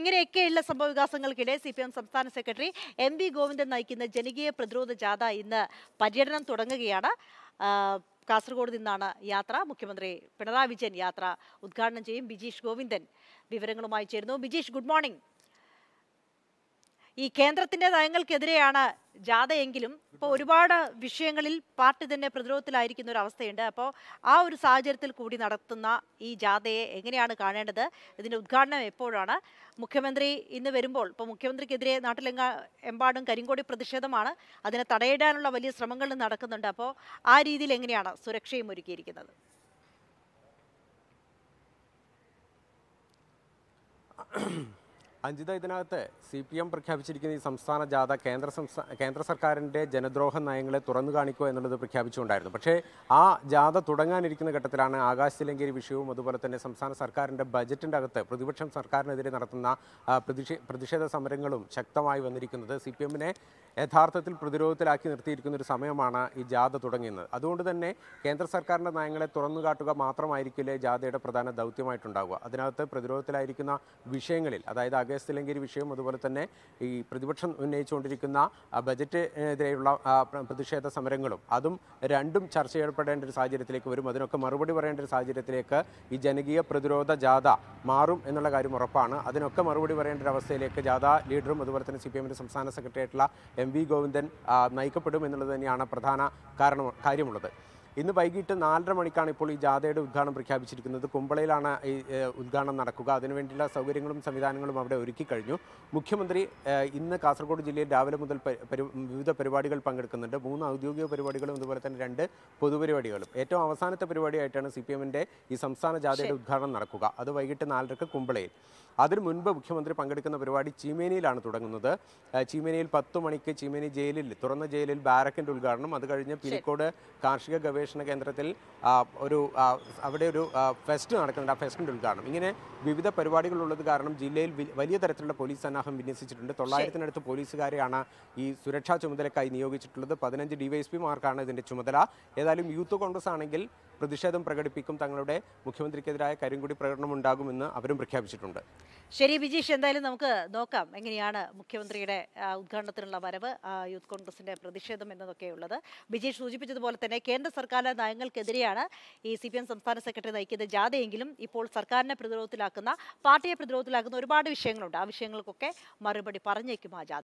ഇങ്ങനെയൊക്കെയുള്ള സംഭവ വികാസങ്ങൾക്കിടെ സി പി എം സംസ്ഥാന സെക്രട്ടറി എം വി ഗോവിന്ദൻ നയിക്കുന്ന ജനകീയ പ്രതിരോധ ജാഥ ഇന്ന് പര്യടനം തുടങ്ങുകയാണ് ആ, കാസർഗോഡ് നിന്നാണ് യാത്ര മുഖ്യമന്ത്രി പിണറായി വിജയൻ യാത്ര ഉദ്ഘാടനം ചെയ്യും ബിജീഷ് ഗോവിന്ദൻ വിവരങ്ങളുമായി ചേരുന്നു ബിജീഷ് ഗുഡ് മോർണിംഗ് ഈ കേന്ദ്രത്തിന്റെ നയങ്ങൾക്കെതിരെയാണ് ജാഥയെങ്കിലും ഇപ്പോൾ ഒരുപാട് വിഷയങ്ങളിൽ പാർട്ടി തന്നെ പ്രതിരോധത്തിലായിരിക്കുന്ന ഒരു അവസ്ഥയുണ്ട് അപ്പോൾ ആ ഒരു സാഹചര്യത്തിൽ കൂടി നടത്തുന്ന ഈ ജാഥയെ എങ്ങനെയാണ് കാണേണ്ടത് ഇതിന്റെ ഉദ്ഘാടനം എപ്പോഴാണ് മുഖ്യമന്ത്രി ഇന്ന് വരുമ്പോൾ ഇപ്പോൾ മുഖ്യമന്ത്രിക്കെതിരെ നാട്ടിലെങ്ങ എമ്പാടും കരിങ്കോടി പ്രതിഷേധമാണ് അതിനെ തടയിടാനുള്ള വലിയ ശ്രമങ്ങളും നടക്കുന്നുണ്ട് അപ്പോൾ ആ രീതിയിൽ എങ്ങനെയാണ് സുരക്ഷയും ഒരുക്കിയിരിക്കുന്നത് അഞ്ജിത ഇതിനകത്ത് സി പി എം പ്രഖ്യാപിച്ചിരിക്കുന്ന ഈ സംസ്ഥാന ജാഥ കേന്ദ്ര സംസ്ഥാന കേന്ദ്ര സർക്കാരിൻ്റെ ജനദ്രോഹ നയങ്ങളെ തുറന്നു കാണിക്കുക എന്നുള്ളത് പ്രഖ്യാപിച്ചുകൊണ്ടായിരുന്നു പക്ഷേ ആ ജാഥ തുടങ്ങാനിരിക്കുന്ന ഘട്ടത്തിലാണ് ആകാശ് തിലങ്കേരി വിഷയവും അതുപോലെ തന്നെ സംസ്ഥാന സർക്കാരിൻ്റെ ബജറ്റിൻ്റെ അകത്ത് പ്രതിപക്ഷം സർക്കാരിനെതിരെ നടത്തുന്ന ആ, പ്രതിഷേ പ്രതിഷേധ സമരങ്ങളും ശക്തമായി വന്നിരിക്കുന്നത് സി പി എമ്മിനെ യഥാർത്ഥത്തിൽ പ്രതിരോധത്തിലാക്കി നിർത്തിയിരിക്കുന്ന ഒരു സമയമാണ് ഈ ജാഥ തുടങ്ങുന്നത് അതുകൊണ്ട് തന്നെ കേന്ദ്ര സർക്കാരിൻ്റെ നയങ്ങളെ തുറന്നു കാട്ടുക മാത്രമായിരിക്കില്ലേ ജാഥയുടെ പ്രധാന ദൗത്യമായിട്ടുണ്ടാവുക അതിനകത്ത് പ്രതിരോധത്തിലായിരിക്കുന്ന വിഷയങ്ങളിൽ അതായത് ആകാശ് തിലങ്കേരി വിഷയം അതുപോലെ തന്നെ ഈ പ്രതിപക്ഷം ഉന്നയിച്ചുകൊണ്ടിരിക്കുന്ന ആ, ബജറ്റിനെതിരെയുള്ള ആ, പ്ര- പ്രതിഷേധ സമരങ്ങളും അതും രണ്ടും ചർച്ച ചെയ്യപ്പെടേണ്ട ഒരു സാഹചര്യത്തിലേക്ക് വരും അതിനൊക്കെ മറുപടി പറയേണ്ട ഒരു സാഹചര്യത്തിലേക്ക് ഈ ജനകീയ പ്രതിരോധ ജാഥ മാറും എന്നുള്ള കാര്യം ഉറപ്പാണ് അതിനൊക്കെ മറുപടി പറയേണ്ട ഒരു അവസ്ഥയിലേക്ക് ജാഥ ലീഡറും അതുപോലെ തന്നെ സി പി എമ്മിൻ്റെ സംസ്ഥാന സെക്രട്ടറി ആയിട്ടുള്ള എം വി ഗോവിന്ദൻ ആ, നയിക്കപ്പെടും എന്നുള്ളത് തന്നെയാണ് പ്രധാന കാരണം കാര്യമുള്ളത് ഇന്ന് വൈകിട്ട് നാലര മണിക്കാണ് ഇപ്പോൾ ഈ ജാഥയുടെ ഉദ്ഘാടനം പ്രഖ്യാപിച്ചിരിക്കുന്നത് കുമ്പളയിലാണ് ഈ ഏഹ്, ഉദ്ഘാടനം നടക്കുക അതിനുവേണ്ടിയുള്ള സൗകര്യങ്ങളും സംവിധാനങ്ങളും അവിടെ ഒരുക്കി കഴിഞ്ഞു മുഖ്യമന്ത്രി ഏഹ്, ഇന്ന് കാസർഗോഡ് ജില്ലയിൽ രാവിലെ മുതൽ പരി- പരി- വിവിധ പരിപാടികൾ പങ്കെടുക്കുന്നുണ്ട് മൂന്ന് ഔദ്യോഗിക പരിപാടികളും അതുപോലെ തന്നെ രണ്ട് പൊതുപരിപാടികളും ഏറ്റവും അവസാനത്തെ പരിപാടിയായിട്ടാണ് സി പി എമ്മിൻ്റെ ഈ സംസ്ഥാന ജാഥയുടെ ഉദ്ഘാടനം നടക്കുക അത് വൈകിട്ട് നാലരക്ക് കുമ്പളയിൽ അതിനു മുൻപ് മുഖ്യമന്ത്രി പങ്കെടുക്കുന്ന പരിപാടി ചീമേനിയിലാണ് തുടങ്ങുന്നത് ഏഹ്, ചീമേനിയിൽ പത്ത് മണിക്ക് ചീമേനി ജയിലിൽ തുറന്ന ജയിലിൽ ബാരക്കിൻ്റെ ഉദ്ഘാടനം അത് കഴിഞ്ഞ് പിലിക്കോട് കാർഷിക ഗവേഷണ കേന്ദ്രത്തിൽ ആ, ഒരു ആ, അവിടെ ഒരു ആ, ഫെസ്റ്റ് നടക്കുന്നുണ്ട് ആ ഫെസ്റ്റിൻ്റെ ഉദ്ഘാടനം ഇങ്ങനെ വിവിധ പരിപാടികളുള്ളത് കാരണം ജില്ലയിൽ വി- വലിയ തരത്തിലുള്ള പോലീസ് സന്നാഹം വിന്യസിച്ചിട്ടുണ്ട് തൊള്ളായിരത്തിനടുത്ത് പോലീസുകാരെയാണ് ഈ സുരക്ഷാ ചുമതലക്കായി നിയോഗിച്ചിട്ടുള്ളത് പതിനഞ്ച് ഡിവൈഎസ്പിമാർക്കാണ് ഇതിൻ്റെ ചുമതല ഏതായാലും യൂത്ത് കോൺഗ്രസ് ആണെങ്കിൽ പ്രതിഷേധം പ്രകടിപ്പിക്കും തങ്ങളുടെ മുഖ്യമന്ത്രിക്കെതിരായ കരിങ്കുടി പ്രകടനം ഉണ്ടാകുമെന്ന് അവരും പ്രഖ്യാപിച്ചിട്ടുണ്ട് ശരി ബിജീഷ് എന്തായാലും നമുക്ക് നോക്കാം എങ്ങനെയാണ് മുഖ്യമന്ത്രിയുടെ ആ, ഉദ്ഘാടനത്തിനുള്ള വരവ് ആ, യൂത്ത് കോൺഗ്രസിന്റെ പ്രതിഷേധം എന്നതൊക്കെ ഉള്ളത് ബിജീഷ് സൂചിപ്പിച്ചതുപോലെ തന്നെ കേന്ദ്ര സർക്കാരിന്റെ നയങ്ങൾക്കെതിരെയാണ് ഈ സി പി എം സംസ്ഥാന സെക്രട്ടറി നയിക്കുന്ന ജാഥയെങ്കിലും ഇപ്പോൾ സർക്കാരിനെ പ്രതിരോധത്തിലാക്കുന്ന പാർട്ടിയെ പ്രതിരോധത്തിലാക്കുന്ന ഒരുപാട് വിഷയങ്ങളുണ്ട് ആ വിഷയങ്ങൾക്കൊക്കെ മറുപടി പറഞ്ഞേക്കും ആ ജാഥ